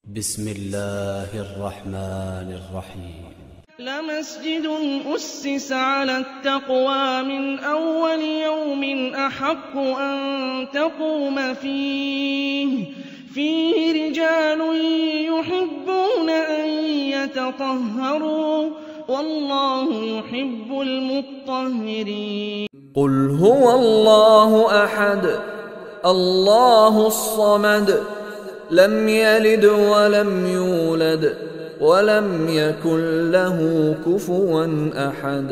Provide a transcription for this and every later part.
بسم الله الرحمن الرحيم لمسجد أسس على التقوى من أول يوم أحق أن تقوم فيه فيه رجال يحبون أن يتطهروا والله يحب المطهرين قل هو الله احد الله الصمد لم يلد ولم يولد ولم يكن له كفوا احد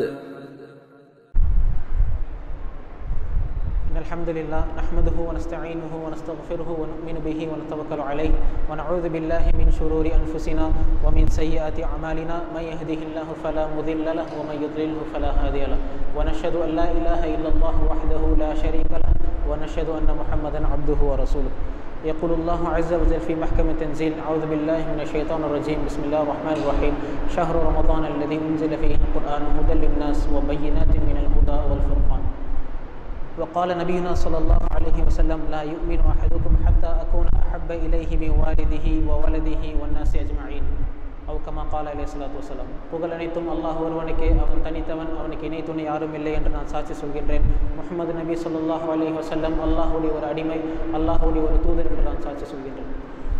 إن الحمد لله نحمده ونستعينه ونستغفره ونؤمن به ونتوكل عليه ونعوذ بالله من شرور أنفسنا ومن سيئات أعمالنا من يهده الله فلا مضل له ومن يضلله فلا هادي له ونشهد أن لا إله إلا الله وحده لا شريك له ونشهد أن محمدا عبده ورسوله يقول الله عز وجل في محكم التنزيل أعوذ بالله من الشيطان الرجيم بسم الله الرحمن الرحيم شهر رمضان الذي أنزل فيه القرآن هدى للناس وبينات من الهدى والفرقان وقال نبينا صلى الله عليه وسلم لا يؤمن أحدكم حتى أكون أحب إليه من والده وولده والناس أجمعين أو كما قال عليه الصلاة والسلام புகழ் அனைத்தும் அல்லாஹ் ஒருவனுக்கே அவன் தனித்தவன் அவனுக்கு இணை துணை யாரும் இல்லை என்று நான் சாட்சி சொல்கின்றேன் முகமது நபி ஸல்லல்லாஹு அலைஹி வஸல்லம் அல்லாஹ்வுடைய ஒரு அடிமை அல்லாஹ்வுடைய ஒரு தூதர் என்று நான் சாட்சி சொல்கின்றேன்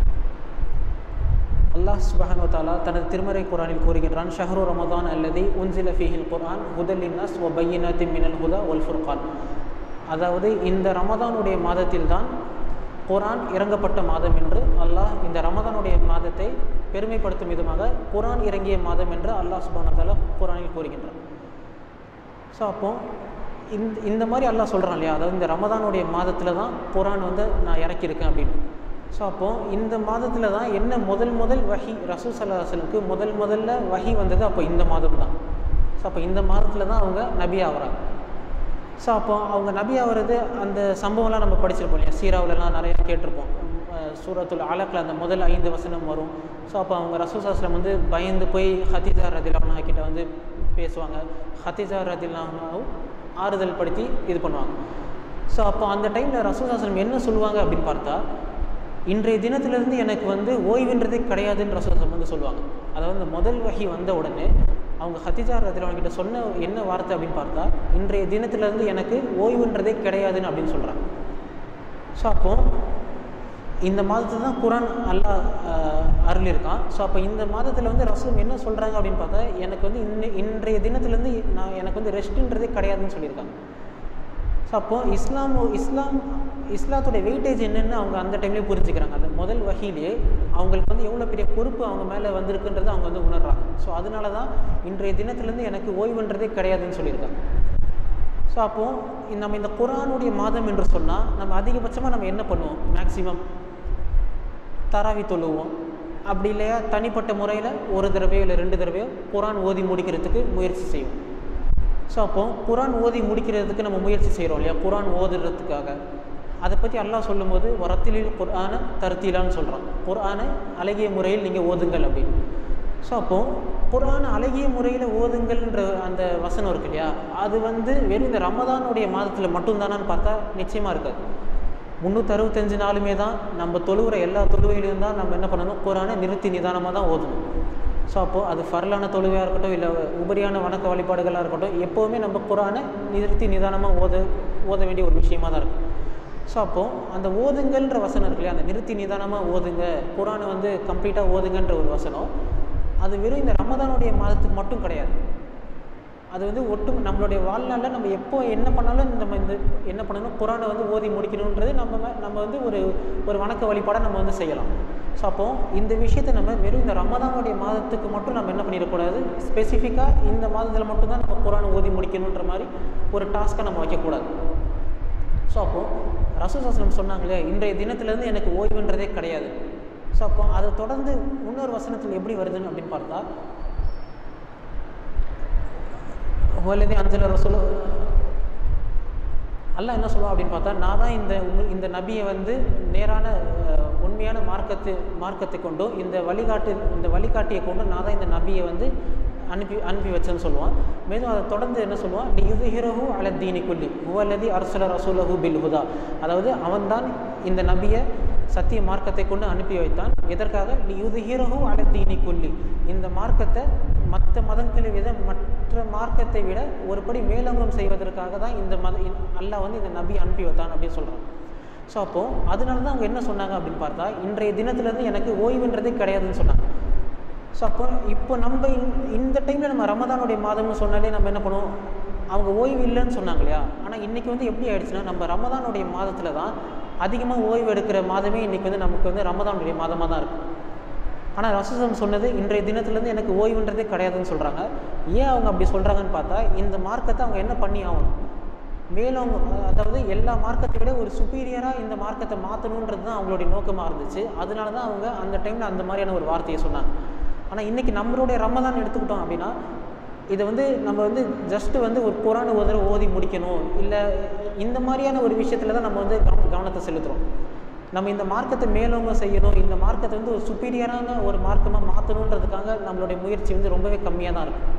அல்லாஹ் சுபஹானு தாலா தனது திருமறை குரானில் கூறுகின்றான் ஷஹரு ரமதான் அல்லது உன்சில ஃபீஹில் குர்ஆன் ஹுதல்லின்னாஸ் ஒ பையினாத்தி மினல் ஹுதா ஒல் ஃபுர்கான் அதாவது இந்த ரமதானுடைய மாதத்தில் தான் குரான் இறங்கப்பட்ட மாதம் என்று அல்லாஹ் இந்த ரமதானுடைய மாதத்தை பெருமைப்படுத்தும் விதமாக குரான் இறங்கிய மாதம் என்று அல்லாஹ் சுபான தாலா குரானில் கூறுகின்றான் ஸோ அப்போ இந்த இந்த மாதிரி அல்லாஹ் சொல்கிறான் இல்லையா அதாவது இந்த ரமதானுடைய மாதத்தில் தான் குரான் வந்து நான் இறக்கியிருக்கேன் அப்படின்னு ஸோ அப்போது இந்த மாதத்தில் தான் என்ன முதல் முதல் வஹி ரசூ சல்லாஹலுக்கு முதல் முதல்ல வஹி வந்தது அப்போ இந்த மாதம் தான் ஸோ அப்போ இந்த மாதத்தில் தான் அவங்க நபி ஆகிறாங்க ஸோ அப்போ அவங்க நபி ஆகிறது அந்த சம்பவம்லாம் நம்ம படிச்சிருப்போம் இல்லையா சீராவிலலாம் நிறையா கேட்டிருப்போம் அஹ் சூரத்துல் அலக்கில் அந்த முதல் ஐந்து வசனம் வரும் ஸோ அப்போ அவங்க ரசூசாஸ்லம் வந்து பயந்து போய் ஹத்திஜா ரதிலானா கிட்ட வந்து பேசுவாங்க ஹத்திஜா ரதிலானாவும் ஆறுதல் படுத்தி இது பண்ணுவாங்க ஸோ அப்போ அந்த டைமில் ரசூசாஸ்லம் என்ன சொல்லுவாங்க அப்படின்னு பார்த்தா இன்றைய தினத்திலிருந்து எனக்கு வந்து ஓய்வுன்றதே கிடையாதுன்னு ரசூசாஸ்லம் வந்து சொல்லுவாங்க அதாவது இந்த முதல் வகை வந்த உடனே அவங்க ஹத்திஜா ரதிலான கிட்ட சொன்ன என்ன வார்த்தை அப்படின்னு பார்த்தா இன்றைய தினத்திலிருந்து எனக்கு ஓய்வுன்றதே கிடையாதுன்னு அப்படின்னு சொல்கிறாங்க ஸோ அப்போ இந்த மாதத்தில் தான் குரான் அல்லாஹ் அருள் இருக்கான் ஸோ அப்போ இந்த மாதத்தில் வந்து ரசூல் என்ன சொல்கிறாங்க அப்படின்னு பார்த்தா எனக்கு வந்து இன்ன இன்றைய தினத்துலேருந்து நான் எனக்கு வந்து ரெஸ்ட்டுன்றதே கிடையாதுன்னு சொல்லியிருக்காங்க ஸோ அப்போது இஸ்லாம் இஸ்லாம் இஸ்லாத்துடைய வெயிட்டேஜ் என்னென்னு அவங்க அந்த டைம்லேயே புரிஞ்சுக்கிறாங்க அந்த முதல் வகையிலேயே அவங்களுக்கு வந்து எவ்வளோ பெரிய பொறுப்பு அவங்க மேலே வந்திருக்குன்றதை அவங்க வந்து உணர்றாங்க ஸோ அதனால தான் இன்றைய தினத்துலேருந்து எனக்கு ஓய்வுன்றதே கிடையாதுன்னு சொல்லியிருக்காங்க ஸோ அப்போது நம்ம இந்த குரானுடைய மாதம் என்று சொன்னால் நம்ம அதிகபட்சமாக நம்ம என்ன பண்ணுவோம் மேக்ஸிமம் தராவி தொழுவோம் அப்படி இல்லையா தனிப்பட்ட முறையில் ஒரு தடவையோ இல்லை ரெண்டு தடவையோ குரான் ஓதி முடிக்கிறதுக்கு முயற்சி செய்வோம் ஸோ அப்போது குரான் ஓதி முடிக்கிறதுக்கு நம்ம முயற்சி செய்கிறோம் இல்லையா குரான் ஓதுறதுக்காக அதை பற்றி அல்லாஹ் சொல்லும்போது வரத்திலில் குர்ஆனை தருத்திலான்னு சொல்கிறான் குர்ஆனை அழகிய முறையில் நீங்கள் ஓதுங்கள் அப்படின்னு ஸோ அப்போது குரான அழகிய முறையில் ஓதுங்கள்ன்ற அந்த வசனம் இருக்கு இல்லையா அது வந்து வெறும் இந்த ரமதானுடைய மாதத்தில் மட்டும்தானான்னு பார்த்தா நிச்சயமாக இருக்காது முந்நூற்றி அறுபத்தஞ்சு நாளுமே தான் நம்ம தொழுகிற எல்லா தொழுவையிலையும் தான் நம்ம என்ன பண்ணணும் குரானை நிறுத்தி நிதானமாக தான் ஓதணும் ஸோ அப்போது அது ஃபரலான தொழுவையாக இருக்கட்டும் இல்லை உபரியான வணக்க வழிபாடுகளாக இருக்கட்டும் எப்போவுமே நம்ம குரானை நிறுத்தி நிதானமாக ஓத ஓத வேண்டிய ஒரு விஷயமாக தான் இருக்கும் ஸோ அப்போது அந்த ஓதுங்கன்ற வசனம் இருக்கு இல்லையா அந்த நிறுத்தி நிதானமாக ஓதுங்க குரானை வந்து கம்ப்ளீட்டாக ஓதுங்கன்ற ஒரு வசனம் அது வெறும் இந்த ரமதானுடைய மாதத்துக்கு மட்டும் கிடையாது அது வந்து ஒட்டு நம்மளுடைய வாழ்நாளில் நம்ம எப்போ என்ன பண்ணாலும் நம்ம இந்த என்ன பண்ணணும் குரானை வந்து ஓதி முடிக்கணுன்றது நம்ம நம்ம வந்து ஒரு ஒரு வணக்க வழிபாடாக நம்ம வந்து செய்யலாம் ஸோ அப்போது இந்த விஷயத்தை நம்ம வெறும் இந்த ரமதானுடைய மாதத்துக்கு மட்டும் நம்ம என்ன பண்ணிடக்கூடாது ஸ்பெசிஃபிக்காக இந்த மாதத்தில் மட்டும்தான் நம்ம குரானை ஓதி முடிக்கணுன்ற மாதிரி ஒரு டாஸ்க்கை நம்ம வைக்கக்கூடாது ஸோ அப்போது ரசூசாஸ்லம் சொன்னாங்களே இன்றைய தினத்துலேருந்து எனக்கு ஓய்வுன்றதே கிடையாது ஸோ அப்போ அதை தொடர்ந்து இன்னொரு வசனத்தில் எப்படி வருதுன்னு அப்படின்னு பார்த்தா ஹோலதி அஞ்சல ரசூல் அல்ல என்ன சொல்லுவோம் அப்படின்னு பார்த்தா நான் தான் இந்த இந்த நபியை வந்து நேரான உண்மையான மார்க்கத்து மார்க்கத்தை கொண்டும் இந்த வழிகாட்டு இந்த வழிகாட்டியை கொண்டு நான் தான் இந்த நபியை வந்து அனுப்பி அனுப்பி வச்சேன்னு சொல்லுவான் மேலும் அதை தொடர்ந்து என்ன சொல்லுவான் நீ இது ஹீரோஹு அல தீனி குல்லி ஹுவல்லதி அரசுல ரசூலஹு பில் ஹுதா அதாவது அவன்தான் இந்த நபியை சத்திய மார்க்கத்தை கொண்டு அனுப்பி வைத்தான் எதற்காக யுதுஹீரஹு அல தீனி குல்லி இந்த மார்க்கத்தை மற்ற மதங்களை விட மற்ற மார்க்கத்தை விட ஒருபடி மேலோங்கம் செய்வதற்காக தான் இந்த மத அல்லாஹ் வந்து இந்த நபி அனுப்பி வைத்தான் அப்படின்னு சொல்கிறான் ஸோ அப்போது அதனால தான் அவங்க என்ன சொன்னாங்க அப்படின்னு பார்த்தா இன்றைய தினத்துலேருந்து எனக்கு ஓய்வுன்றதே கிடையாதுன்னு சொன்னாங்க ஸோ அப்போ இப்போ நம்ம இந்த- இந்த டைமில் நம்ம ரமதானுடைய மாதம்னு சொன்னாலே நம்ம என்ன பண்ணுவோம் அவங்க ஓய்வு இல்லைன்னு சொன்னாங்க இல்லையா ஆனால் இன்றைக்கி வந்து எப்படி ஆயிடுச்சுன்னா நம்ம ரமதானுடைய மாதத்தில் தான் அதிகமாக ஓய்வு எடுக்கிற மாதமே இன்றைக்கி வந்து நமக்கு வந்து ரமதானுடைய மாதமாக தான் இருக்குது ஆனால் ரசூசம் சொன்னது இன்றைய தினத்துலேருந்து எனக்கு ஓய்வுன்றதே கிடையாதுன்னு சொல்கிறாங்க ஏன் அவங்க அப்படி சொல்கிறாங்கன்னு பார்த்தா இந்த மார்க்கத்தை அவங்க என்ன பண்ணி ஆகணும் மேலும் அவங்க அதாவது எல்லா மார்க்கத்தை விட ஒரு சுப்பீரியராக இந்த மார்க்கத்தை மாற்றணுன்றது தான் அவங்களுடைய நோக்கமாக இருந்துச்சு அதனால தான் அவங்க அந்த டைமில் அந்த மாதிரியான ஒரு வார்த்தையை சொன்னாங்க ஆனால் இன்றைக்கி நம்மளுடைய ரமதான் எடுத்துக்கிட்டோம் அப்படின்னா இதை வந்து நம்ம வந்து ஜஸ்ட்டு வந்து ஒரு குரான் ஒரு தடவை ஓதி முடிக்கணும் இல்லை இந்த மாதிரியான ஒரு விஷயத்தில் தான் நம்ம வந்து கவன கவனத்தை செலுத்துகிறோம் நம்ம இந்த மார்க்கத்தை மேலோங்க செய்யணும் இந்த மார்க்கத்தை வந்து ஒரு சுப்பீரியரான ஒரு மார்க்கமாக மாற்றணுன்றதுக்காக நம்மளுடைய முயற்சி வந்து ரொம்பவே கம்மியாக தான் இருக்கும்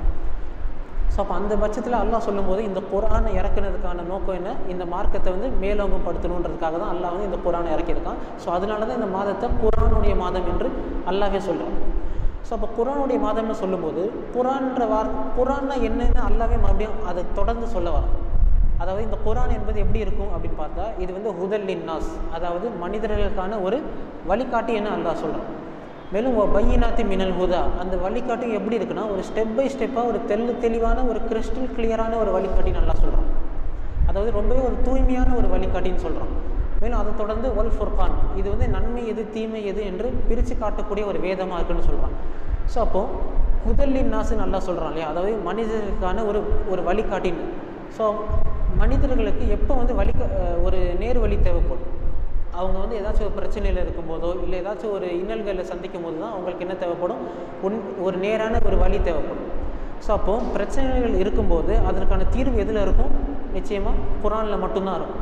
ஸோ அப்போ அந்த பட்சத்தில் அல்லாஹ் சொல்லும்போது இந்த குரானை இறக்குனதுக்கான நோக்கம் என்ன இந்த மார்க்கத்தை வந்து மேலோங்கம் படுத்தணுன்றதுக்காக தான் அல்லாஹ் வந்து இந்த குரானை இறக்கியிருக்கான் ஸோ அதனால தான் இந்த மாதத்தை குரானுடைய மாதம் என்று அல்லாஹ்வே சொல்கிறான் ஸோ அப்போ குரானுடைய மாதம்னு சொல்லும்போது குரான்ற வார் குரான்னா என்னன்னு அல்லாவே மறுபடியும் அதை தொடர்ந்து சொல்ல வரான் அதாவது இந்த குரான் என்பது எப்படி இருக்கும் அப்படின்னு பார்த்தா இது வந்து ஹுதல்லின் நாஸ் அதாவது மனிதர்களுக்கான ஒரு வழிகாட்டி என்ன அல்லாஹ் சொல்கிறான் மேலும் பையினாத்தி மினல் ஹுதா அந்த வழிகாட்டி எப்படி இருக்குன்னா ஒரு ஸ்டெப் பை ஸ்டெப்பாக ஒரு தெள்ளு தெளிவான ஒரு கிறிஸ்டல் கிளியரான ஒரு வழிகாட்டி நல்லா சொல்கிறான் அதாவது ரொம்பவே ஒரு தூய்மையான ஒரு வழிகாட்டின்னு சொல்கிறான் மேலும் அதை தொடர்ந்து ஒல் ஃபுர்கான் இது வந்து நன்மை எது தீமை எது என்று பிரித்து காட்டக்கூடிய ஒரு வேதமாக இருக்குன்னு சொல்கிறான் ஸோ அப்போது முதலின் நாசு நல்லா சொல்கிறான் இல்லையா அதாவது மனிதர்களுக்கான ஒரு ஒரு வழிகாட்டின்னு ஸோ மனிதர்களுக்கு எப்போ வந்து வழி ஒரு நேர் வழி தேவைப்படும் அவங்க வந்து ஏதாச்சும் ஒரு பிரச்சனையில் இருக்கும்போதோ இல்லை ஏதாச்சும் ஒரு இன்னல்களை சந்திக்கும் போது தான் அவங்களுக்கு என்ன தேவைப்படும் உன் ஒரு நேரான ஒரு வழி தேவைப்படும் ஸோ அப்போது பிரச்சனைகள் இருக்கும்போது அதற்கான தீர்வு எதில் இருக்கும் நிச்சயமாக குரானில் மட்டும்தான் இருக்கும்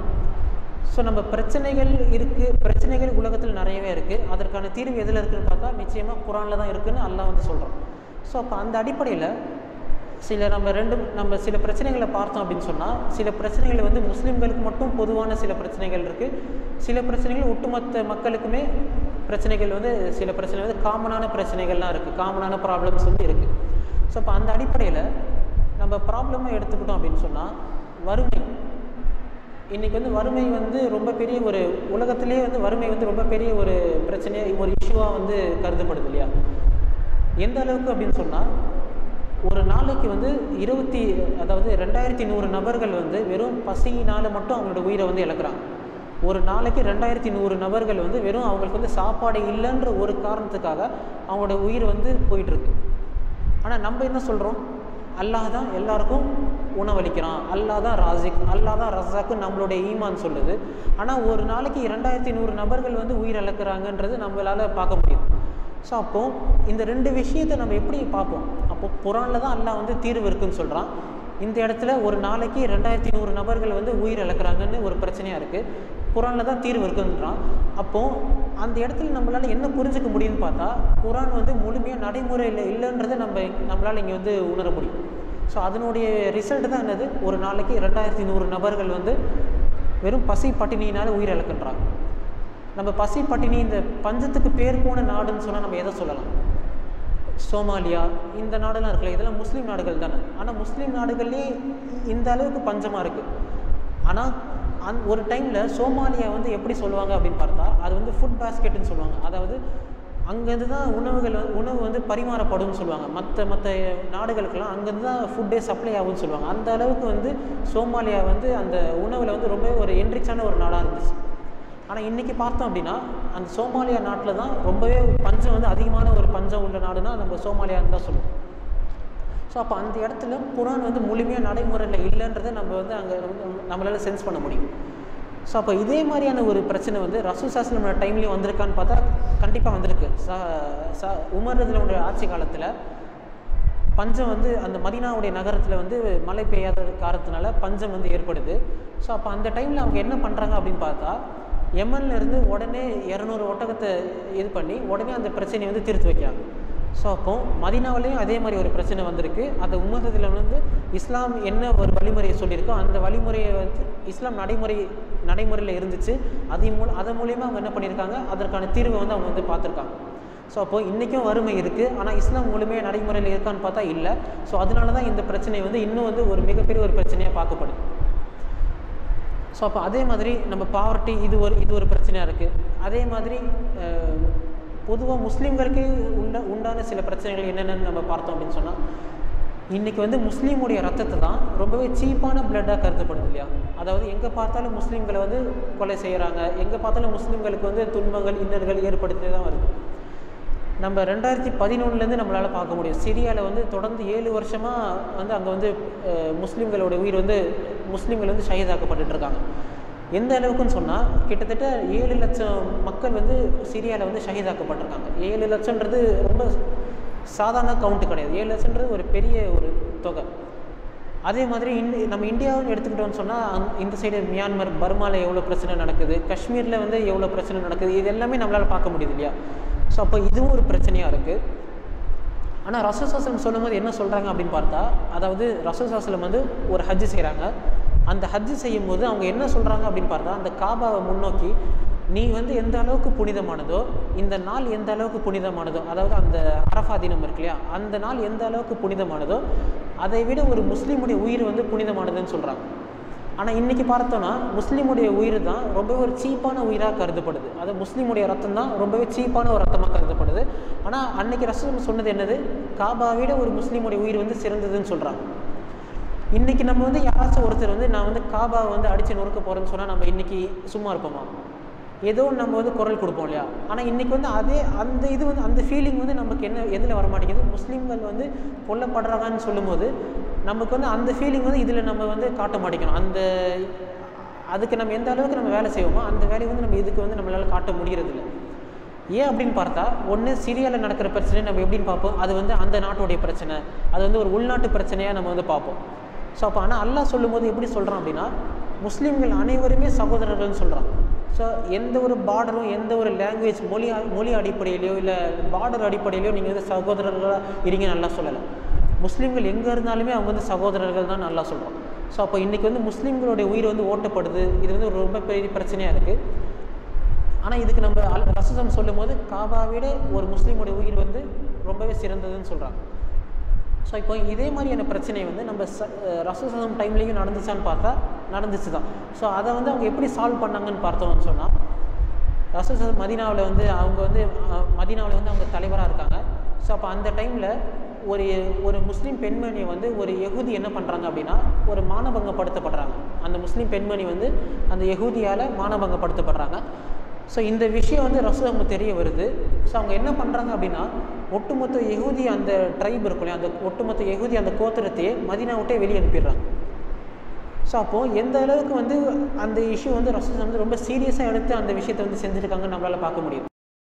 ஸோ நம்ம பிரச்சனைகள் இருக்குது பிரச்சனைகள் உலகத்தில் நிறையவே இருக்குது அதற்கான தீர்வு எதில் இருக்குன்னு பார்த்தா நிச்சயமாக குரானில் தான் இருக்குன்னு அல்லாஹ் வந்து சொல்கிறோம் ஸோ அப்போ அந்த அடிப்படையில் சில நம்ம ரெண்டு நம்ம சில பிரச்சனைகளை பார்த்தோம் அப்படின்னு சொன்னால் சில பிரச்சனைகள் வந்து முஸ்லீம்களுக்கு மட்டும் பொதுவான சில பிரச்சனைகள் இருக்குது சில பிரச்சனைகள் ஒட்டுமொத்த மக்களுக்குமே பிரச்சனைகள் வந்து சில பிரச்சனை வந்து காமனான பிரச்சனைகள்லாம் இருக்குது காமனான ப்ராப்ளம்ஸ் வந்து இருக்குது ஸோ அப்போ அந்த அடிப்படையில் நம்ம ப்ராப்ளமாக எடுத்துக்கிட்டோம் அப்படின்னு சொன்னால் வறுமை இன்றைக்கி வந்து வறுமை வந்து ரொம்ப பெரிய ஒரு உலகத்திலே வந்து வறுமை வந்து ரொம்ப பெரிய ஒரு பிரச்சனையாக ஒரு இஷ்யூவாக வந்து கருதப்படுது இல்லையா எந்த அளவுக்கு அப்படின்னு சொன்னால் ஒரு நாளைக்கு வந்து இருபத்தி அதாவது ரெண்டாயிரத்தி நூறு நபர்கள் வந்து வெறும் பசியினால் மட்டும் அவங்களோட உயிரை வந்து இழக்கிறாங்க ஒரு நாளைக்கு ரெண்டாயிரத்தி நூறு நபர்கள் வந்து வெறும் அவங்களுக்கு வந்து சாப்பாடு இல்லைன்ற ஒரு காரணத்துக்காக அவங்களோட உயிர் வந்து போயிட்டுருக்கு ஆனால் நம்ம என்ன சொல்கிறோம் அல்லாஹ் தான் எல்லாருக்கும் உணவளிக்கிறான் அல்லாஹ் தான் ராசிக் அல்லாஹ் தான் ரசாக்கு நம்மளுடைய ஈமான் சொல்லுது ஆனால் ஒரு நாளைக்கு ரெண்டாயிரத்தி நூறு நபர்கள் வந்து உயிர் இழக்கிறாங்கன்றது நம்மளால் பார்க்க முடியும் ஸோ அப்போது இந்த ரெண்டு விஷயத்தை நம்ம எப்படி பார்ப்போம் அப்போது குரானில் தான் அல்லாஹ் வந்து தீர்வு இருக்குன்னு சொல்கிறான் இந்த இடத்துல ஒரு நாளைக்கு ரெண்டாயிரத்தி நூறு நபர்கள் வந்து உயிர் இழக்கிறாங்கன்னு ஒரு பிரச்சனையாக இருக்குது குரானில் தான் தீர்வு இருக்குன்றான் அப்போது அந்த இடத்துல நம்மளால் என்ன புரிஞ்சுக்க முடியும்னு பார்த்தா குரான் வந்து முழுமையாக நடைமுறையில் இல்லைன்றதை நம்ம நம்மளால் இங்கே வந்து உணர முடியும் ஸோ அதனுடைய ரிசல்ட் தான் என்னது ஒரு நாளைக்கு ரெண்டாயிரத்தி நூறு நபர்கள் வந்து வெறும் பசி பட்டினியினால் உயிர் இழக்கின்றாங்க நம்ம பசி பட்டினி இந்த பஞ்சத்துக்கு பேர் போன நாடுன்னு சொன்னால் நம்ம எதை சொல்லலாம் சோமாலியா இந்த நாடெல்லாம் இருக்குல்ல இதெல்லாம் முஸ்லீம் நாடுகள் தானே ஆனால் முஸ்லீம் நாடுகள்லேயே இந்த அளவுக்கு பஞ்சமாக இருக்குது ஆனால் அந் ஒரு டைமில் சோமாலியா வந்து எப்படி சொல்லுவாங்க அப்படின்னு பார்த்தா அது வந்து ஃபுட் பேஸ்கெட்டுன்னு சொல்லுவாங்க அதாவது அங்கேருந்து தான் உணவுகள் வந்து- உணவு வந்து பரிமாறப்படும்னு சொல்லுவாங்க மற்ற மற்ற நாடுகளுக்கெல்லாம் அங்கேருந்து தான் ஃபுட்டே சப்ளை ஆகும்னு சொல்லுவாங்க அந்த அளவுக்கு வந்து சோமாலியா வந்து அந்த உணவில் வந்து ரொம்ப ஒரு என்ரிச்சான ஒரு நாடாக இருந்துச்சு ஆனால் இன்றைக்கி பார்த்தோம் அப்படின்னா அந்த சோமாலியா நாட்டில் தான் ரொம்பவே பஞ்சம் வந்து அதிகமான ஒரு பஞ்சம் உள்ள நாடுனா நம்ம சோமாலியான்னு தான் சொல்லுவோம் ஸோ அப்போ அந்த இடத்துல குரான் வந்து முழுமையாக நடைமுறையில் இல்லைன்றதை நம்ம வந்து அங்கே நம்மளால் சென்ஸ் பண்ண முடியும் ஸோ அப்போ இதே மாதிரியான ஒரு பிரச்சனை வந்து ரசூல் சாஸ்திரமோட டைம்லேயும் வந்திருக்கான்னு பார்த்தா கண்டிப்பாக வந்திருக்கு சா சா உமர் ரதிலோட ஆட்சி காலத்தில் பஞ்சம் வந்து அந்த மதீனாவுடைய நகரத்தில் வந்து மழை பெய்யாத காரணத்தினால பஞ்சம் வந்து ஏற்படுது ஸோ அப்போ அந்த டைமில் அவங்க என்ன பண்ணுறாங்க அப்படின்னு பார்த்தா எமன்ல இருந்து உடனே இரநூறு ஒட்டகத்தை இது பண்ணி உடனே அந்த பிரச்சனையை வந்து தீர்த்து வைக்கிறாங்க ஸோ அப்போ மதினாவிலையும் அதே மாதிரி ஒரு பிரச்சனை வந்திருக்கு அந்த உம்மதத்தில் வந்து இஸ்லாம் என்ன ஒரு வழிமுறையை சொல்லியிருக்கோ அந்த வழிமுறையை வந்து இஸ்லாம் நடைமுறை நடைமுறையில் இருந்துச்சு அது மூல அதன் மூலியமாக அவங்க என்ன பண்ணியிருக்காங்க அதற்கான தீர்வை வந்து அவங்க வந்து பார்த்துருக்காங்க ஸோ அப்போ இன்றைக்கும் வறுமை இருக்குது ஆனால் இஸ்லாம் முழுமையாக நடைமுறையில் இருக்கான்னு பார்த்தா இல்லை ஸோ அதனால தான் இந்த பிரச்சனை வந்து இன்னும் வந்து ஒரு மிகப்பெரிய ஒரு பிரச்சனையாக பார்க்கப்படுது ஸோ அப்போ அதே மாதிரி நம்ம பாவர்ட்டி இது ஒரு இது ஒரு பிரச்சனையாக இருக்குது அதே மாதிரி பொதுவாக முஸ்லீம்களுக்கு உண்ட உண்டான சில பிரச்சனைகள் என்னென்னு நம்ம பார்த்தோம் அப்படின்னு சொன்னால் இன்றைக்கி வந்து முஸ்லீமுடைய ரத்தத்தை தான் ரொம்பவே சீப்பான பிளட்டாக கருதப்படுது இல்லையா அதாவது எங்கே பார்த்தாலும் முஸ்லீம்களை வந்து கொலை செய்கிறாங்க எங்கே பார்த்தாலும் முஸ்லீம்களுக்கு வந்து துன்பங்கள் இன்னல்கள் ஏற்படுத்தி தான் வருது நம்ம ரெண்டாயிரத்தி பதினொன்றுலேருந்து நம்மளால் பார்க்க முடியும் சிரியாவில் வந்து தொடர்ந்து ஏழு வருஷமாக வந்து அங்கே வந்து அஹ், முஸ்லீம்களோட உயிர் வந்து முஸ்லீம்கள் வந்து ஷஹீதாக்கப்பட்டுட்டு இருக்காங்க எந்த அளவுக்குன்னு சொன்னால் கிட்டத்தட்ட ஏழு லட்சம் மக்கள் வந்து சிரியாவில் வந்து ஷஹீதாக்கப்பட்டிருக்காங்க ஏழு லட்சம்ன்றது ரொம்ப சாதாரண கவுண்ட்டு கிடையாது ஏழு லட்சம்ன்றது ஒரு பெரிய ஒரு தொகை அதே மாதிரி இந்தி நம்ம இந்தியாவுன்னு எடுத்துக்கிட்டோம்னு சொன்னால் இந்த சைடு மியான்மர் பர்மாவில் எவ்வளோ பிரச்சனை நடக்குது காஷ்மீரில் வந்து எவ்வளோ பிரச்சனை நடக்குது இது எல்லாமே நம்மளால் பார்க்க முடியுது இல்லையா ஸோ அப்போ இதுவும் ஒரு பிரச்சனையாக இருக்குது ஆனால் ரசூசாஸ்லம் சொல்லும்போது என்ன சொல்கிறாங்க அப்படின்னு பார்த்தா அதாவது ரசூசாஸ்லம் வந்து ஒரு ஹஜ்ஜு செய்கிறாங்க அந்த ஹஜ்ஜு செய்யும்போது அவங்க என்ன சொல்கிறாங்க அப்படின்னு பார்த்தா அந்த காபாவை முன்னோக்கி நீ வந்து எந்த அளவுக்கு புனிதமானதோ இந்த நாள் எந்த அளவுக்கு புனிதமானதோ அதாவது அந்த அரஃபா தினம் இருக்கு இல்லையா அந்த நாள் எந்த அளவுக்கு புனிதமானதோ அதை விட ஒரு முஸ்லீமுடைய உயிர் வந்து புனிதமானதுன்னு சொல்கிறாங்க ஆனால் இன்றைக்கி பார்த்தோன்னா முஸ்லீமுடைய உயிர் தான் ரொம்பவே ஒரு சீப்பான உயிராக கருதப்படுது அது முஸ்லீமுடைய ரத்தம் தான் ரொம்பவே சீப்பான ஒரு ரத்தமாக கருதப்படுது ஆனால் அன்னைக்கு ரசூல் சொன்னது என்னது காபா விட ஒரு முஸ்லீமுடைய உயிர் வந்து சிறந்ததுன்னு சொல்கிறாங்க இன்றைக்கி நம்ம வந்து யாராச்சும் ஒருத்தர் வந்து நான் வந்து காபாவை வந்து அடித்து நொறுக்க போகிறேன்னு சொன்னால் நம்ம இன்றைக்கி சும்மா இருப்போமா ஏதோ நம்ம வந்து குரல் கொடுப்போம் இல்லையா ஆனால் இன்றைக்கி வந்து அதே அந்த இது வந்து அந்த ஃபீலிங் வந்து நமக்கு என்ன எதில் வர மாட்டேங்குது முஸ்லீம்கள் வந்து கொல்லப்படுறாங்கன்னு சொல்லும்போது நமக்கு வந்து அந்த ஃபீலிங் வந்து இதில் நம்ம வந்து காட்ட மாட்டேங்கிறோம் அந்த அதுக்கு நம்ம எந்த அளவுக்கு நம்ம வேலை செய்வோமோ அந்த வேலையை வந்து நம்ம இதுக்கு வந்து நம்மளால் காட்ட முடியறதில்ல ஏன் அப்படின்னு பார்த்தா ஒன்று சிரியாவில் நடக்கிற பிரச்சனை நம்ம எப்படின்னு பார்ப்போம் அது வந்து அந்த நாட்டுடைய பிரச்சனை அது வந்து ஒரு உள்நாட்டு பிரச்சனையாக நம்ம வந்து பார்ப்போம் ஸோ அப்போ ஆனால் அல்லாஹ் சொல்லும்போது எப்படி சொல்கிறான் அப்படின்னா முஸ்லீம்கள் அனைவருமே சகோதரர்கள்னு சொல்கிறான் ஸோ எந்த ஒரு பார்டரும் எந்த ஒரு லாங்குவேஜ் மொழி மொழி அடிப்படையிலையோ இல்லை பார்டர் அடிப்படையிலையோ நீங்கள் வந்து சகோதரர்களாக இருங்க நல்லா சொல்லலை முஸ்லீம்கள் எங்கே இருந்தாலுமே அவங்க வந்து சகோதரர்கள் தான் நல்லா சொல்கிறோம் ஸோ அப்போ இன்றைக்கி வந்து முஸ்லீம்களுடைய உயிர் வந்து ஓட்டப்படுது இது வந்து ஒரு ரொம்ப பெரிய பிரச்சனையாக இருக்குது ஆனால் இதுக்கு நம்ம அல் ரசூசம் சொல்லும்போது காபாவிட ஒரு முஸ்லீமுடைய உயிர் வந்து ரொம்பவே சிறந்ததுன்னு சொல்கிறாங்க ஸோ இப்போ இதே மாதிரியான பிரச்சனை வந்து நம்ம ச ரசூசம் டைம்லேயும் நடந்துச்சான்னு பார்த்தா நடந்துச்சு தான் ஸோ அதை வந்து அவங்க எப்படி சால்வ் பண்ணாங்கன்னு பார்த்தோம்னு சொன்னால் ரசூசம் மதினாவில் வந்து அவங்க வந்து மதினாவில் வந்து அவங்க தலைவராக இருக்காங்க ஸோ அப்போ அந்த டைமில் ஒரு ஒரு முஸ்லீம் பெண்மணியை வந்து ஒரு யகுதி என்ன பண்ணுறாங்க அப்படின்னா ஒரு மானபங்கப்படுத்தப்படுறாங்க அந்த முஸ்லீம் பெண்மணி வந்து அந்த யகுதியால் மானபங்கப்படுத்தப்படுறாங்க ஸோ இந்த விஷயம் வந்து ரசூலுக்கு தெரிய வருது ஸோ அவங்க என்ன பண்ணுறாங்க அப்படின்னா ஒட்டுமொத்த யகுதி அந்த ட்ரைப் இருக்கும் இல்லையா அந்த ஒட்டுமொத்த யகுதி அந்த கோத்திரத்தையே மதினா விட்டே வெளியே அனுப்பிடுறாங்க ஸோ அப்போது எந்த அளவுக்கு வந்து அந்த இஷ்யூ வந்து ரசூல் வந்து ரொம்ப சீரியஸாக எடுத்து அந்த விஷயத்தை வந்து செஞ்சுருக்காங்கன்னு நம்மளால் பார்க்க முடியும்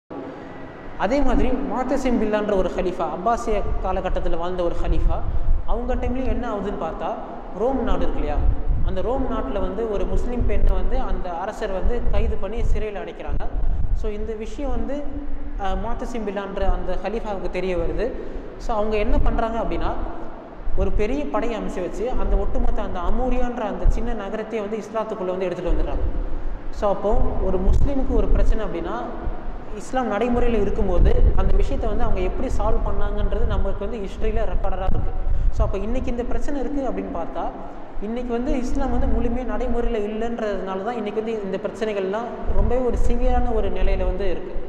அதே மாதிரி மாத்தசிம் பில்லான்ற ஒரு ஹலீஃபா அப்பாசிய காலகட்டத்தில் வாழ்ந்த ஒரு ஹலீஃபா அவங்க டைம்லேயும் என்ன ஆகுதுன்னு பார்த்தா ரோம் நாடு இருக்கு இல்லையா அந்த ரோம் நாட்டில் வந்து ஒரு முஸ்லீம் பெண்ணை வந்து அந்த அரசர் வந்து கைது பண்ணி சிறையில் அடைக்கிறாங்க ஸோ இந்த விஷயம் வந்து மாத்தசிம் பில்லான்ற அந்த ஹலீஃபாவுக்கு தெரிய வருது ஸோ அவங்க என்ன பண்ணுறாங்க அப்படின்னா ஒரு பெரிய படையை அமைச்சு வச்சு அந்த ஒட்டுமொத்த அந்த அமூரியான்ற அந்த சின்ன நகரத்தையே வந்து இஸ்லாத்துக்குள்ளே வந்து எடுத்துகிட்டு வந்துடுறாங்க ஸோ அப்போது ஒரு முஸ்லீமுக்கு ஒரு பிரச்சனை அப்படின்னா இஸ்லாம் நடைமுறையில் இருக்கும்போது அந்த விஷயத்தை வந்து அவங்க எப்படி சால்வ் பண்ணாங்கன்றது நமக்கு வந்து ஹிஸ்ட்ரியில் ரெக்கார்டராக இருக்குது ஸோ அப்போ இன்றைக்கி இந்த பிரச்சனை இருக்குது அப்படின்னு பார்த்தா இன்றைக்கி வந்து இஸ்லாம் வந்து முழுமையாக நடைமுறையில் இல்லைன்றதுனால தான் இன்றைக்கி வந்து இந்த பிரச்சனைகள்லாம் ரொம்பவே ஒரு சிவியரான ஒரு நிலையில் வந்து இருக்குது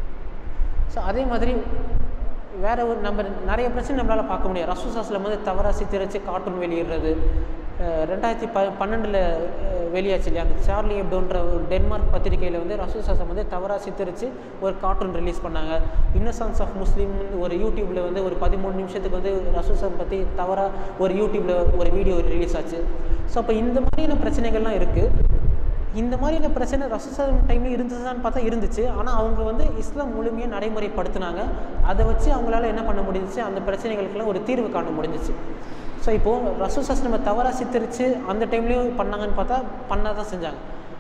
ஸோ அதே மாதிரி வேறு ஒரு நம்ம நிறைய பிரச்சனை நம்மளால் பார்க்க முடியாது ரசூசாஸில் வந்து தவறாக சித்தரித்து கார்ட்டூன் வெளியிடுறது ரெண்டாயிரத்தி ப பன்னெண்டில் வெளியாச்சு இல்லையா அந்த சார்லி எப்டோன்ற ஒரு டென்மார்க் பத்திரிகையில் வந்து ரசூசாசம் வந்து தவறாக சித்தரித்து ஒரு கார்ட்டூன் ரிலீஸ் பண்ணாங்க இன்னசென்ஸ் ஆஃப் முஸ்லீம் ஒரு யூடியூப்பில் வந்து ஒரு பதிமூணு நிமிஷத்துக்கு வந்து ரசூசம் பற்றி தவறாக ஒரு யூடியூப்பில் ஒரு வீடியோ ரிலீஸ் ஆச்சு ஸோ அப்போ இந்த மாதிரியான பிரச்சனைகள்லாம் இருக்குது இந்த மாதிரியான பிரச்சனை ரசூசம் டைமில் இருந்துச்சான்னு பார்த்தா இருந்துச்சு ஆனால் அவங்க வந்து இஸ்லாம் முழுமையாக நடைமுறைப்படுத்தினாங்க அதை வச்சு அவங்களால என்ன பண்ண முடிஞ்சிச்சு அந்த பிரச்சனைகளுக்கெல்லாம் ஒரு தீர்வு காண முடிஞ்சிச்சு ஸோ இப்போது ரசூசாஸ் நம்ம தவறாக சித்தரித்து அந்த டைம்லேயும் பண்ணாங்கன்னு பார்த்தா பண்ணால் தான் செஞ்சாங்க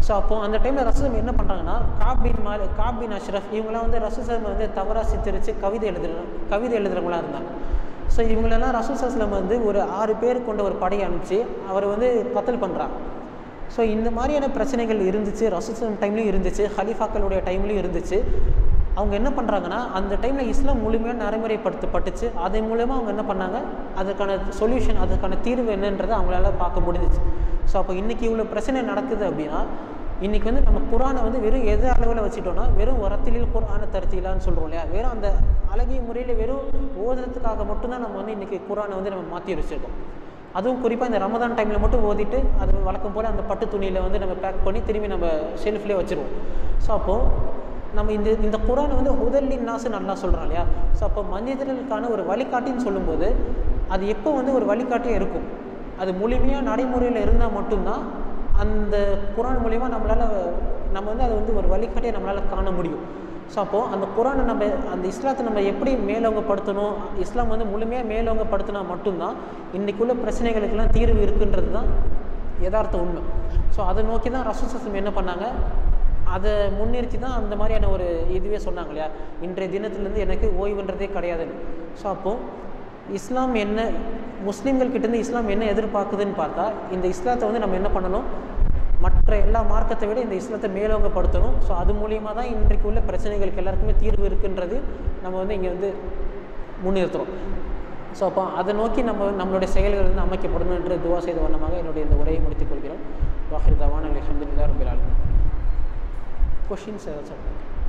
ஸோ அப்போ அந்த டைமில் ரசூசம் என்ன பண்ணுறாங்கன்னா காபின் மால் காபின் அஷ்ரஃப் இவங்களாம் வந்து ரசூசம் வந்து தவறாக சித்தரித்து கவிதை எழுதுற கவிதை எழுதுறவங்களாம் இருந்தாங்க ஸோ இவங்களெல்லாம் ரசூசஸ்லம் வந்து ஒரு ஆறு பேர் கொண்ட ஒரு படையை அனுப்பிச்சு அவர் வந்து கத்தல் பண்ணுறாங்க ஸோ இந்த மாதிரியான பிரச்சனைகள் இருந்துச்சு ரசூசம் டைம்லையும் இருந்துச்சு ஹலீஃபாக்களுடைய டைம்லையும் இருந்துச்சு அவங்க என்ன பண்ணுறாங்கன்னா அந்த டைமில் இஸ்லாம் முழுமையாக நடைமுறைப்படுத்தப்பட்டுச்சு அதன் மூலயமா அவங்க என்ன பண்ணாங்க அதுக்கான சொல்யூஷன் அதுக்கான தீர்வு என்னன்றதை அவங்களால பார்க்க முடிஞ்சிச்சு ஸோ அப்போ இன்றைக்கி இவ்வளோ பிரச்சனை நடக்குது அப்படின்னா இன்றைக்கி வந்து நம்ம குரானை வந்து வெறும் எது அளவில் வச்சுட்டோம்னா வெறும் உரத்திலில் குரானை தருத்திலான்னு சொல்கிறோம் இல்லையா வெறும் அந்த அழகிய முறையில் வெறும் ஓதுறதுக்காக மட்டும்தான் நம்ம வந்து இன்றைக்கி குரானை வந்து நம்ம மாற்றி வச்சுருக்கோம் அதுவும் குறிப்பாக இந்த ரமதான் டைமில் மட்டும் ஓதிட்டு அது வழக்கம் போல் அந்த பட்டு துணியில் வந்து நம்ம பேக் பண்ணி திரும்பி நம்ம ஷெல்ஃப்லேயே வச்சுருவோம் ஸோ அப்போது நம்ம இந்த இந்த குரானை வந்து ஹுதல்லின் நாசு நல்லா சொல்கிறோம் இல்லையா ஸோ அப்போ மனிதர்களுக்கான ஒரு வழிகாட்டின்னு சொல்லும்போது அது எப்போ வந்து ஒரு வழிகாட்டியாக இருக்கும் அது முழுமையாக நடைமுறையில் இருந்தால் மட்டும்தான் அந்த குரான் மூலிமா நம்மளால் நம்ம வந்து அதை வந்து ஒரு வழிகாட்டியை நம்மளால் காண முடியும் ஸோ அப்போது அந்த குரானை நம்ம அந்த இஸ்லாத்தை நம்ம எப்படி மேலோங்கப்படுத்தணும் இஸ்லாம் வந்து முழுமையாக மேலோங்கப்படுத்தினா மட்டும்தான் இன்றைக்குள்ள பிரச்சனைகளுக்கெல்லாம் தீர்வு இருக்குன்றது தான் யதார்த்த உண்மை ஸோ அதை நோக்கி தான் ரசூசம் என்ன பண்ணாங்க அதை முன்னிறுத்தி தான் அந்த மாதிரியான ஒரு இதுவே சொன்னாங்க இல்லையா இன்றைய தினத்துலேருந்து எனக்கு ஓய்வுன்றதே கிடையாதுன்னு ஸோ அப்போது இஸ்லாம் என்ன முஸ்லீம்கள் கிட்டேருந்து இஸ்லாம் என்ன எதிர்பார்க்குதுன்னு பார்த்தா இந்த இஸ்லாத்தை வந்து நம்ம என்ன பண்ணணும் மற்ற எல்லா மார்க்கத்தை விட இந்த இஸ்லாத்தை மேலோங்கப்படுத்தணும் ஸோ அது மூலியமாக தான் இன்றைக்கு உள்ள பிரச்சனைகளுக்கு எல்லாருக்குமே தீர்வு இருக்குன்றது நம்ம வந்து இங்கே வந்து முன்னிறுத்துறோம் ஸோ அப்போ அதை நோக்கி நம்ம நம்மளுடைய செயல்கள் வந்து அமைக்கப்படணும் என்று துவா செய்த வண்ணமாக என்னுடைய இந்த உரையை முடித்துக் கொள்கிறோம் வாஹிர் தவான் அலி அஹமதுல்லா ரபிலால் கொஷின்ஸ் ஏதாச்சும்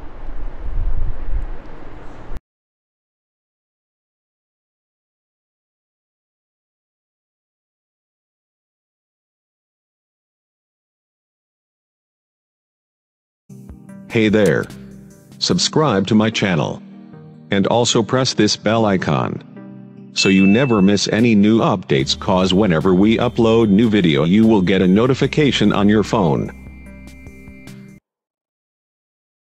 Hey there. Subscribe to my channel. And also press this bell icon. So you never miss any new updates cause whenever we upload new video you will get a notification on your phone.